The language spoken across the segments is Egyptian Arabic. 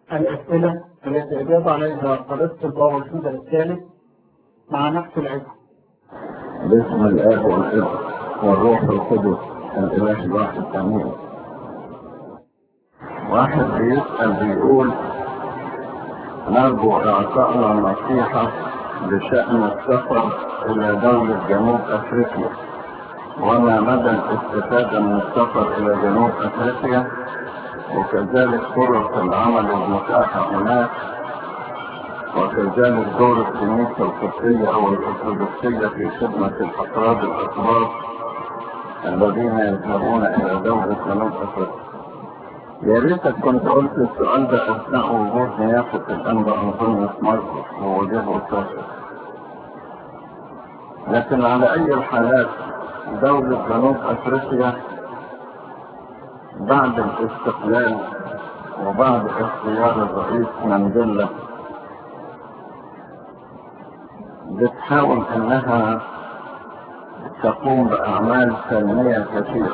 الأسئلة التي أجاب عليها قداسة البابا الشهداء الثالث مع نفس العلم باسم الآب والابن والروح القدس الإله الواحد آمين. واحد بيسأل بيقول نرجو إعطائنا نصيحة بشأن السفر إلى دولة جنوب أفريقيا وما مدى الاستفادة من السفر إلى جنوب أفريقيا وكذلك فرص العمل المتاحة هناك وكذلك دور الكنيسة القبطية أو الأرثوذكسية في خدمة الأفراد الأكبر الذين يذهبون إلى دولة جنوب أفريقيا. يا ريتك كنت قلت السؤال ده أثناء وجود نيافة الأنبا أنطونيوس ماركوس ووجهه التاسع. لكن على أي الحالات دولة جنوب أفريقيا بعد الاستقلال وبعد اختيار الرئيس مانديلا بتحاول انها تقوم باعمال سلمية كثيرة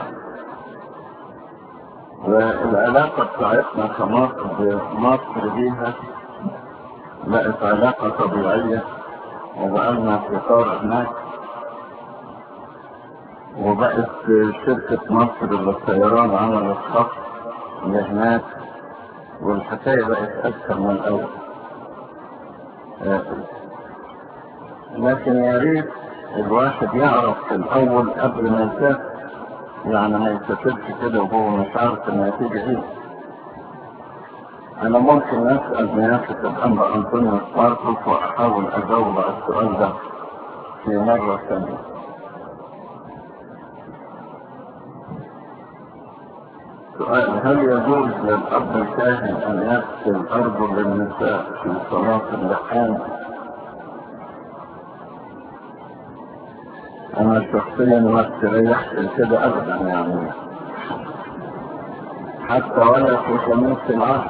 والعلاقة بتاعتنا كمصر بمصر بيها بقت علاقة طبيعية وبقالنا في طار هناك وبقت شركة مصر للطيران عملت خط لهناك والحكاية بقت أكثر من الأول لكن يا ريت الواحد يعرف في الأول قبل ما يسافر يعني ما يسافرش كده وهو مش عارف النتيجة ايه أنا ممكن أسأل نيافة الأنبا أنطونيوس ماركوس وأحاول أجاوب على السؤال ده في مرة ثانية سؤال هل يجوز للأب الكاهن أن يغسل أرجل للنساء في صلاة اللحام؟ أنا شخصيا ما استريحت كده أبدا يعني حتى ولا في خميس العهد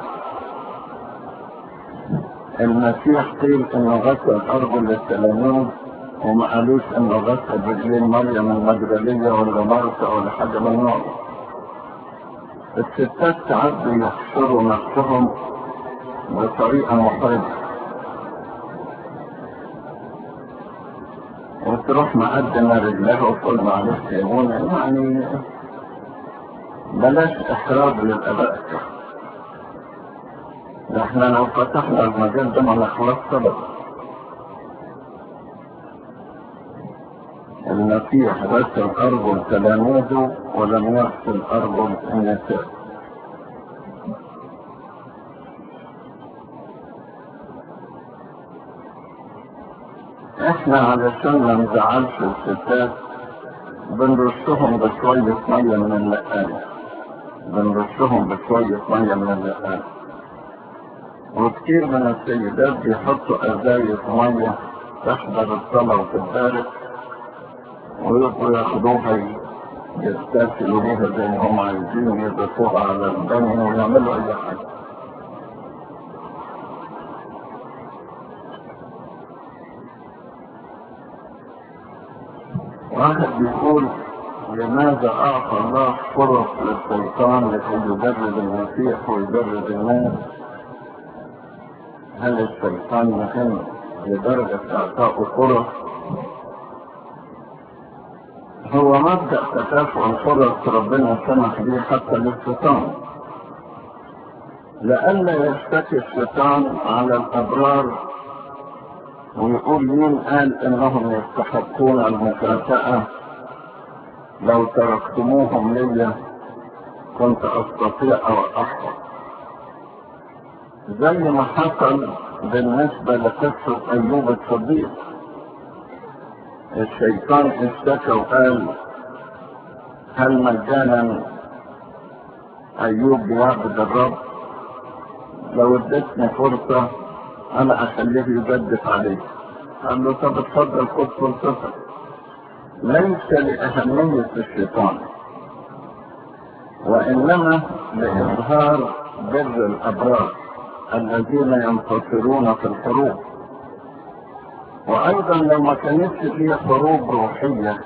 المسيح قيل إنه غسل أرجل للتلاميذ وما قالوش إنه غسل رجلين مريم المجدلية ولا مرسى ولا حاجة من النوع الستات ساعات بيحشروا نفسهم بطريقة محرجة وتروح مقدمة رجلها وتقول معلش يا ابونا يعني بلاش إحراج للآباء ده احنا لو فتحنا المجال ده ما نخلص سبب المسيح غسل أرجل تلاميذه ولم يغسل أرجل النساء احنا علشان ما نزعلش الستات بنرشهم بشوية مية من اللقانة بنرشهم بشوية مية من اللقانة وكتير من السيدات بيحطوا أزايز مية تحضر الصلاة وتتبارك ويبقوا ياخدوها يسترسلوا بيها زي ما هم عايزين يضيفوها على البني ويعملوا أي حاجة واحد بيقول لماذا أعطى الله فرص للشيطان لكي يبرد المسيح ويبرد الناس هل الشيطان مهم لدرجة إعطائه فرص هو مبدأ تكافؤ الفرص ربنا سمح به حتى للشيطان لئلا يشتكي الشيطان على الأبرار ويقول مين قال انهم يستحقون المكافأة لو تركتموهم لي كنت استطيع او احفظ زي ما حصل بالنسبة لقصة ايوب الصديق الشيطان اشتكى وقال هل مجانا ايوب بيعبد الرب لو ادتني فرصة انا اخليه يجدف عليه قال له طب اتفضل خد فرصتك ليس لأهمية الشيطان وإنما لإظهار بر الأبرار الذين ينتصرون في الحروب وأيضا لو ما كانتش في حروب روحية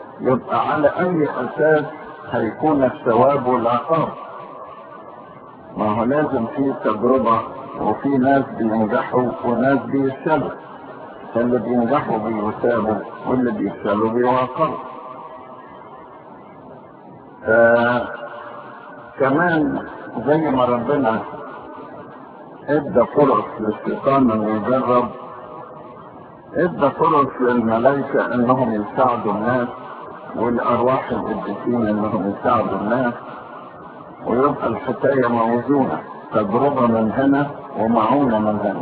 يبقى على أي أساس هيكون الثواب والعقاب ما هو لازم في تجربة وفي ناس بينجحوا وناس بيفشلوا فاللي بينجحوا بيثابوا واللي بيفشلوا بيوقعوا كمان زي ما ربنا ادى فرص للشيطان انه يجرب ادى فرص للملائكة انهم يساعدوا الناس والارواح القديسين انهم يساعدوا الناس ويبقى الحكاية موزونة تجربة من هنا ومعونة من هنا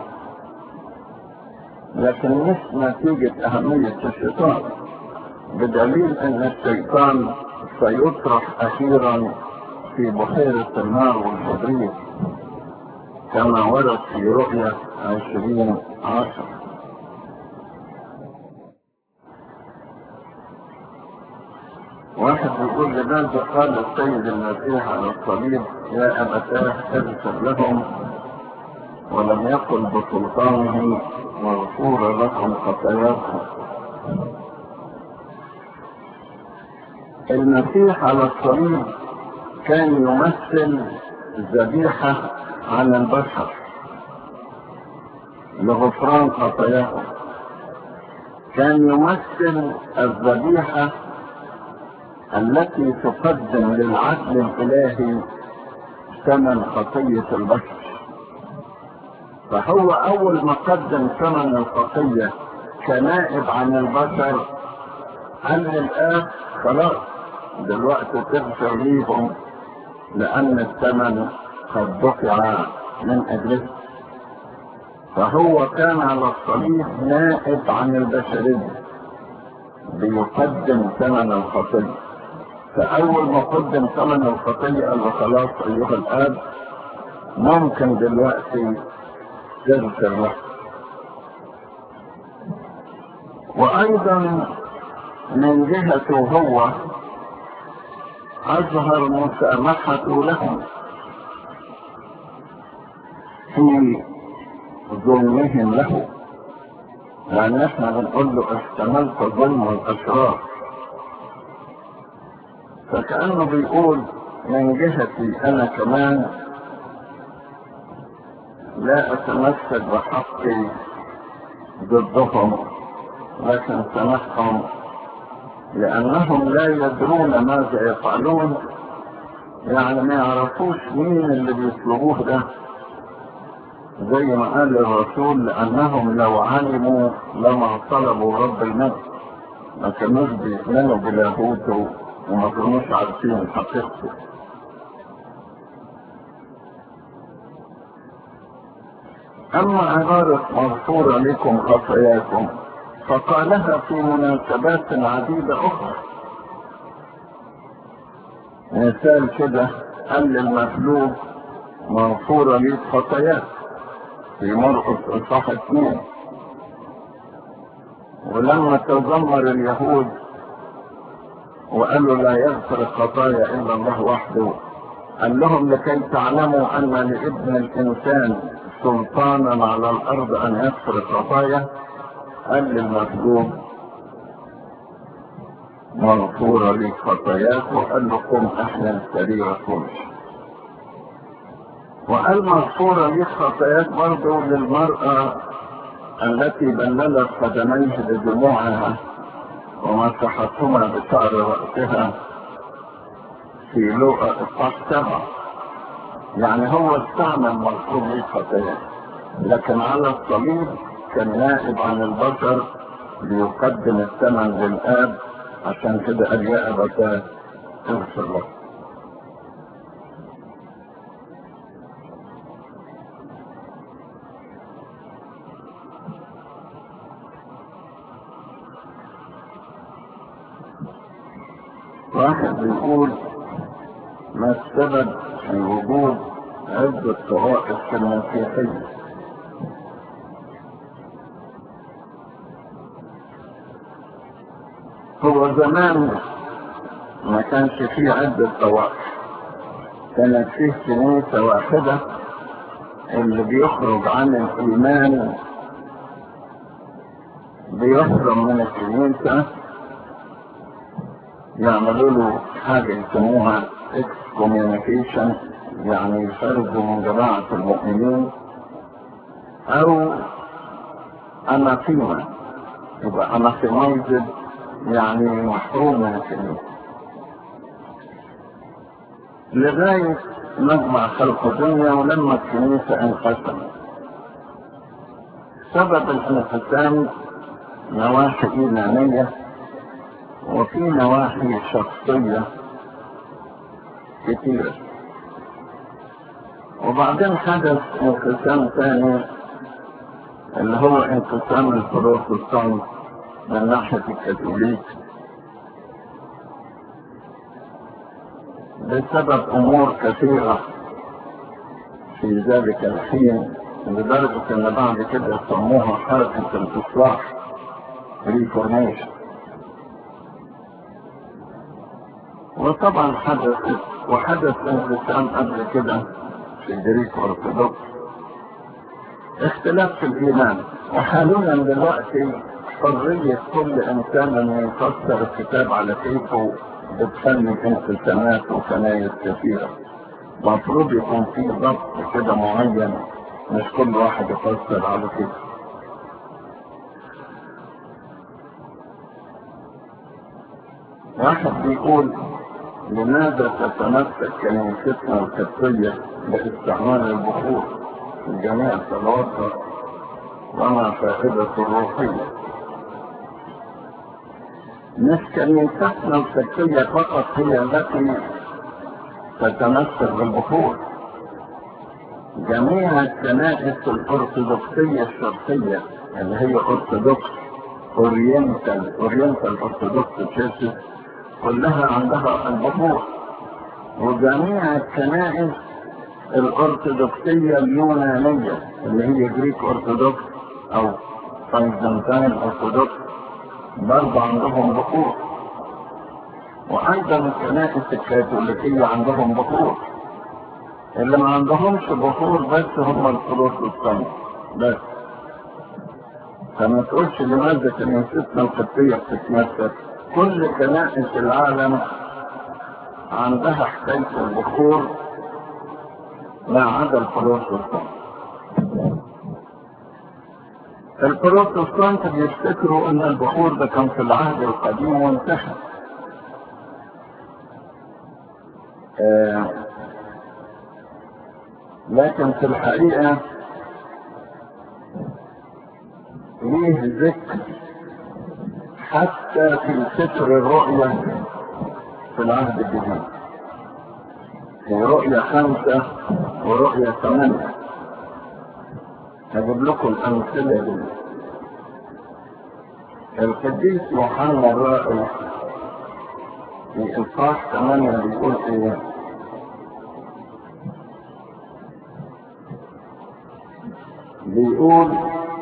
لكن مش نتيجة أهمية الشيطان بدليل أن الشيطان سيطرح أخيرا في بحيرة النار والكبريت كما ورد في رؤية عشرين عشر واحد يقول لماذا قال السيد المسيح على الصليب يا أبتاه اغفر لهم ولم يقل بسلطانه مغفور لكم خطاياكم المسيح على الصليب كان يمثل ذبيحة على البشر لغفران خطاياهم كان يمثل الذبيحة التي تقدم للعدل الإلهي ثمن خطية البشر فهو أول ما قدم ثمن الخطية كنائب عن البشر قال للآب خلاص دلوقتي تغفر ليهم لأن الثمن قد دفع من أجله فهو كان على الصليب نائب عن البشرية بيقدم ثمن الخطية فأول ما قدم ثمن الخطية قال له خلاص أيها الآب ممكن دلوقتي تغفر له وأيضا من جهته هو أظهر مسامحته لهم في ظلمهم له لأن احنا بنقول له احتملت ظلم الأشرار فكأنه بيقول من جهتي أنا كمان لا أتمسك بحقي ضدهم لكن سامحهم لأنهم لا يدرون ماذا يفعلون يعني ما يعرفوش مين اللي بيطلبوه ده زي ما قال الرسول لأنهم لو علموا لما طلبوا رب المجد ما كانوش بيؤمنوا بلاهوته وما كانوش عارفين حقيقته أما عبارة مغفورة لكم خطاياكم فقالها في مناسبات عديدة أخرى مثال كده قال للمخلوق مغفورة لي خطاياك في مرقس إصحاح اثنين ولما تذمر اليهود وقالوا لا يغفر الخطايا إلا الله وحده قال لهم لكي تعلموا أن لابن الإنسان سلطانا على الأرض أن يغفر الخطايا قال للمخلوق مغفورة لي خطاياك وقال له قم أحلم سريركم وقال مغفورة لي خطاياك برضه للمرأة التي بللت قدميه بدموعها ومسحتهما بشعر رأسها في لوقا إصحاح سبعة يعني هو استعمل مغفور لي خطاياك لكن على الصليب كان نائب عن البشر ليقدم الثمن للآب عشان كده قال يا أبتاه اغفر له واحد بيقول ما السبب في وجود عدة طوائف في المسيحية هو زمان ما كانش فيه عدة طوائف كانت فيه كنيسة واحدة اللي بيخرج عن الإيمان بيخرج من الكنيسة يعملوا له حاجة يسموها اكس كوميونيكيشن يعني يخرجوا من جماعة المؤمنين أو أناثيما يبقى أناثيمايزد يعني محروم من الكنيسة لغاية مجمع خلق الدنيا ولما الكنيسة انقسمت سبب الانقسام نواحي إيمانية وفي نواحي شخصية كتيرة وبعدين حدث انقسام ثاني اللي هو انقسام البروتستانت من ناحية الكاثوليك بسبب أمور كثيرة في ذلك الحين لدرجة أن بعد كده سموها حركة الإصلاح ريفورميشن وطبعا حدث وحدث انقسام قبل كده في الجريك أرثوذكس اختلاف في الإيمان وحاليا دلوقتي حرية كل إنسان أن يفسر الكتاب على كيفه بتخلي انقسامات وكنايس كثيرة المفروض يكون في ضبط كده معين مش كل واحد يفسر على كيفه واحد بيقول لماذا تتمسك كنيستنا القبطية باستعمال البخور في جميع صلواتها وما فائدة الروحية مش كنيستنا القبطية فقط هي التي تتمسك بالبخور جميع الكنائس الأرثوذكسية الشرقية اللي هي أرثوذكس أورينتال أورينتال أرثوذكس تشيرشز كلها عندها البخور وجميع الكنائس الأرثوذكسية اليونانية اللي هي جريك أرثوذكس أو بايزنطين أرثوذكس برضه عندهم بخور وأيضا الكنائس الكاثوليكية عندهم بخور اللي ما عندهمش بخور بس هم البروتستانت بس فما تقولش لماذا كنيستنا القبطية بتتمسك كل كنائس العالم عندها حكاية البخور ما عدا البروتستانت البروتستانت بيفتكروا ان البخور ده كان في العهد القديم وانتهى آه لكن في الحقيقة ليه ذكر حتى في سفر الرؤيا في العهد الجديد في رؤيا خمسة ورؤيا ثمانية هجيب لكم الأمثلة دي القديس يوحنا الرائي في إصحاح ثمانية بيقول إيه بيقول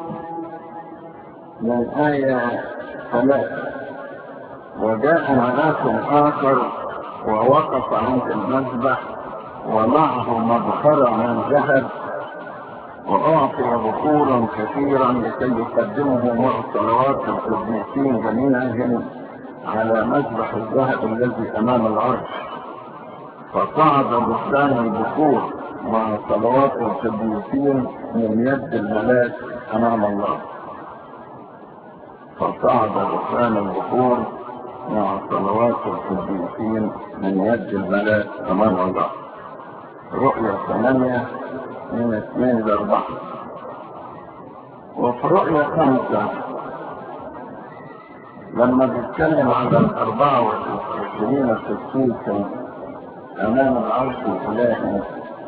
من آية ثلاثة وجاء ملاك آخر ووقف عند المذبح ومعه مبخرة من ذهب وأعطي بخورا كثيرا لكي يقدمه مع صلوات القديسين جميعهم على مذبح الذهب الذي أمام العرش فصعد بستان البخور مع صلوات القديسين من يد الملاك أمام الله فصعد بستان البخور مع صلوات القديسين من يد الملاك أمام الله رؤيا ثمانية من اثنين لأربعة وفي رؤيا خمسة لما بيتكلم على الأربعة والعشرين القديسة أمام العرش الإلهي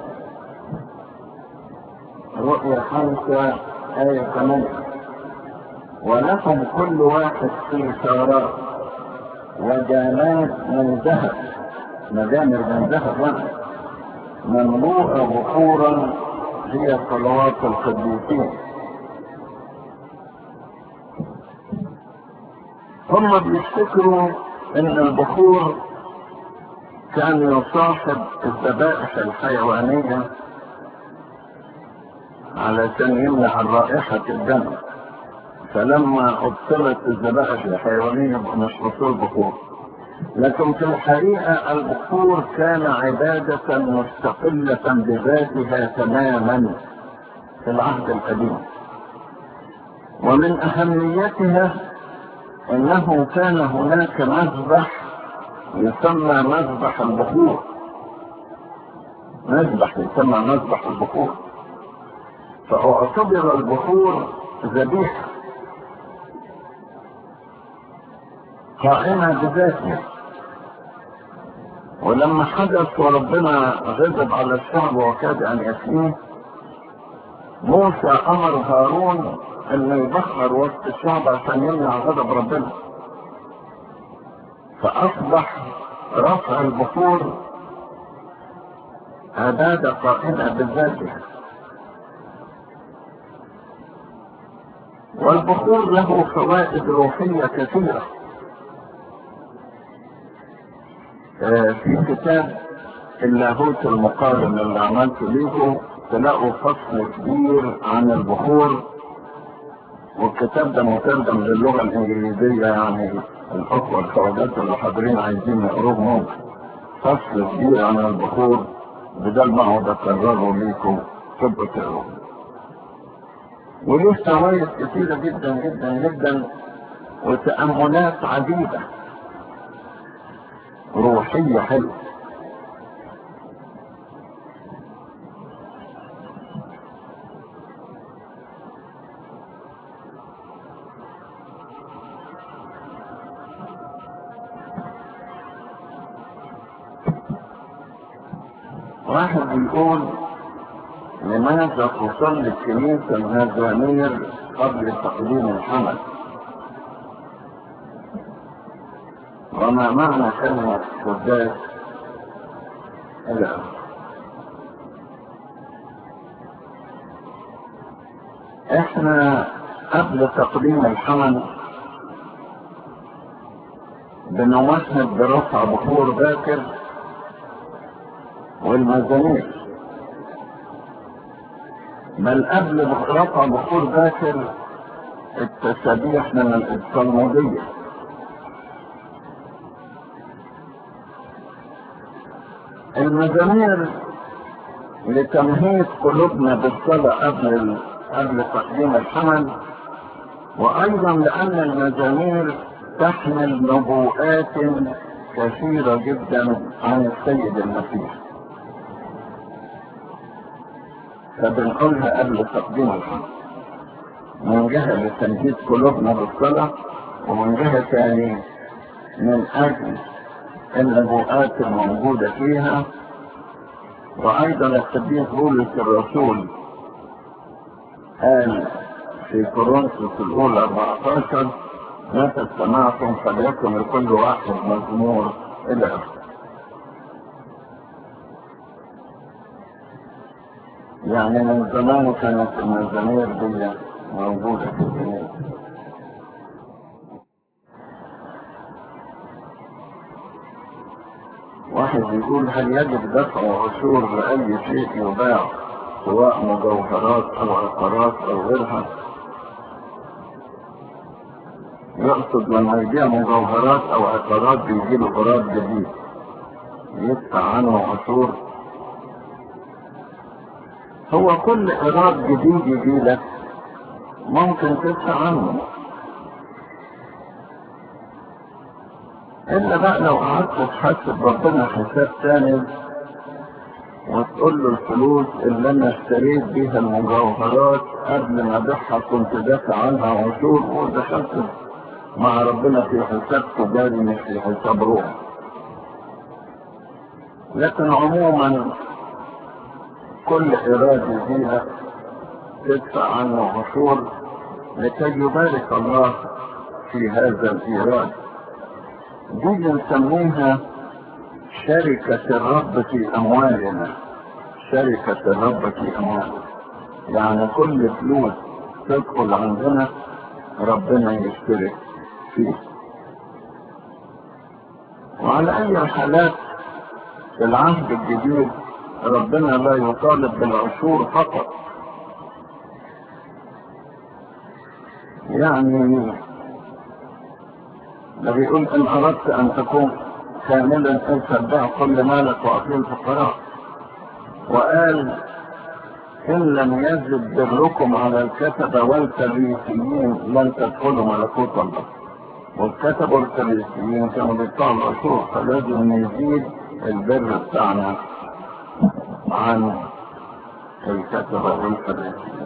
رؤيا خمسة آية ثمانية ولهم كل واحد في شارات وجامات من ذهب مجامر من ذهب واحد مملوءة بخورا هي صلوات القديسين هم بيفتكروا ان البخور كان يصاحب الذبائح الحيوانية علشان يمنع رائحة الدم فلما ابطلت الذبائح الحيوانية مش وصول بخور لكن في الحقيقة البخور كان عبادة مستقلة بذاتها تماما في العهد القديم ومن أهميتها أنه كان هناك مذبح يسمى مذبح البخور مذبح يسمى مذبح البخور فاعتبر البخور ذبيحة قائمة بذاتها ولما حدث وربنا غضب على الشعب وكاد ان يفنيه موسى امر هارون انه يبخر وسط الشعب عشان يمنع غضب ربنا فاصبح رفع البخور عبادة قائمة بذاتها والبخور له فوائد روحية كثيرة في كتاب اللاهوت المقارن اللي عملته ليكم تلاقوا فصل كبير عن البخور والكتاب ده مترجم للغة الإنجليزية يعني الأخوة الخواجات اللي حاضرين عايزين يقروه ممكن فصل كبير عن البخور بدل ما اقعد اكرره ليكم تبقوا تقروه وله فوائد كثيرة جدا جدا جدا وتأملات عديدة روحية حلوة واحد بيقول لماذا تصلي الكنيسة المزامير قبل تقديم الحمل وما معنى كلمة قداس إلى آخره. احنا قبل تقديم الحمل بنمهد برفع بخور باكر والمزامير بل قبل رفع بخور باكر التسابيح من الصلمودية المزامير لتمهيد قلوبنا بالصلاة قبل قبل تقديم الحمل وأيضا لأن المزامير تحمل نبوءات كثيرة جدا عن السيد المسيح فبنقولها قبل تقديم الحمل من جهة لتمهيد قلوبنا بالصلاة ومن جهة ثانية من أجل النبوءات الموجودة فيها وأيضا القديس بولس الرسول قال في كورنثوس الأولى 14 متى استمعتم فليكن لكل واحد مزمور إلى آخره يعني من زمان كانت المزامير دي موجودة في الكنيسة واحد يقول هل يجب دفع عشور لأي شيء يباع سواء مجوهرات أو عقارات أو غيرها يقصد لما يبيع مجوهرات أو عقارات بيجيله قرار جديد يدفع عنه عشور هو كل قرار جديد يجي لك ممكن تدفع عنه إلا بقى لو قعدت تحاسب ربنا حساب تاني وتقول له الفلوس اللي أنا اشتريت بيها المجوهرات قبل ما أبيعها كنت دافع عنها عشور ودخلت مع ربنا في حساب تجاري مش في حساب روح لكن عموما كل إرادة يجيها تدفع عنه عشور لكي يبارك الله في هذا الإيراد دي بنسميها شركة الرب في أموالنا شركة الرب في أموالنا يعني كل فلوس تدخل عندنا ربنا يشترك فيه وعلى أي الحالات في العهد الجديد ربنا لا يطالب بالعشور فقط يعني ده بيقول ان اردت ان تكون كاملا ان بيع كل مالك واعطيه الفقراء وقال ان لم يزد بركم على الكتبه والفريسيين لن تدخلوا ملكوت الله والكتبه والفريسيين كانوا بيطلعوا العشور فلازم نزيد البر بتاعنا عن الكتبه والفريسيين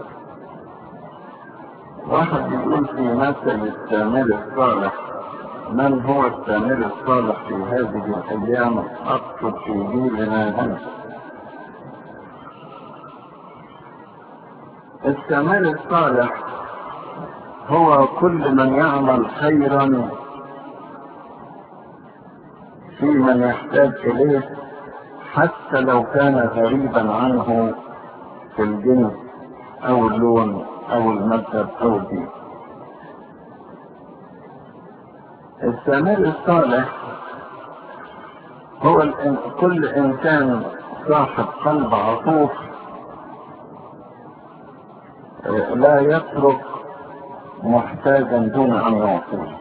واحد يقول في مثل التامر الصالح من هو التامر الصالح في هذه الايام اقصد في جيلنا هنا التامر الصالح هو كل من يعمل خيرا في من يحتاج اليه حتى لو كان غريبا عنه في الجنس او اللون او المذهب او الدين السامر الصالح هو الإن... كل انسان صاحب قلب عطوف لا يترك محتاجا دون ان يعطيه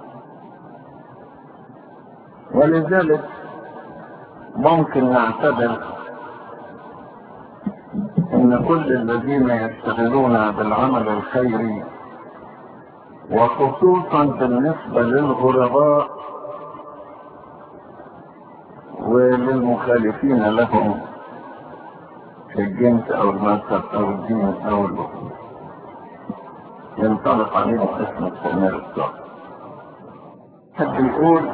ولذلك ممكن نعتبر ان كل الذين يشتغلون بالعمل الخيري وخصوصا بالنسبة للغرباء وللمخالفين لهم في الجنس او المذهب او الدين او اللغة ينطلق عليهم اسم التأمير الصالح حد يقول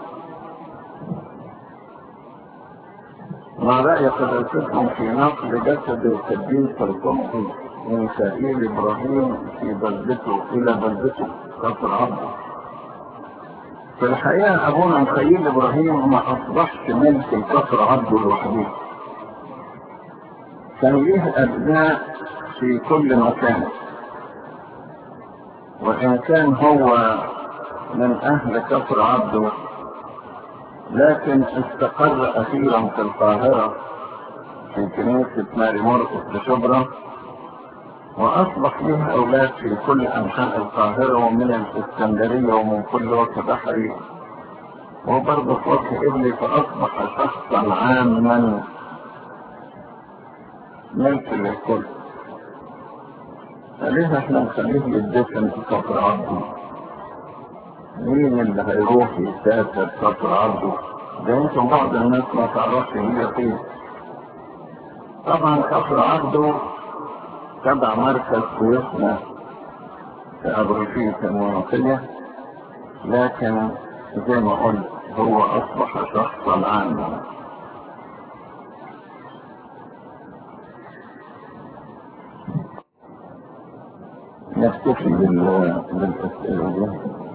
ما رأي قدرتكم في نقل جسد القديس القمصي من سائل إبراهيم في بلدته إلى بلدته كفر عبده في الحقيقة أبونا مخيل إبراهيم ما أصبحش ملك الكفر عبده لوحده كان ليه أبناء في كل مكان وإن كان هو من أهل كفر عبده لكن استقر أخيرا في القاهرة في كنيسة ماري مرقس بشبرا وأصبح له أولاد في كل أنحاء القاهرة ومن الإسكندرية ومن كل وقت بحري وبرضه في وقت إبلي فأصبح شخصا عاما ملك للكل فليه احنا نخليه يدفن في كفر عبده مين اللي هيروح يسافر كفر عبده ده يمكن بعض الناس ما تعرفش هي فين طبعا كفر عبده تبع مركز كويسنا في أبريقية المنوفية لكن زي ما قلت هو أصبح شخصا عاما نكتفي بالأسئلة دي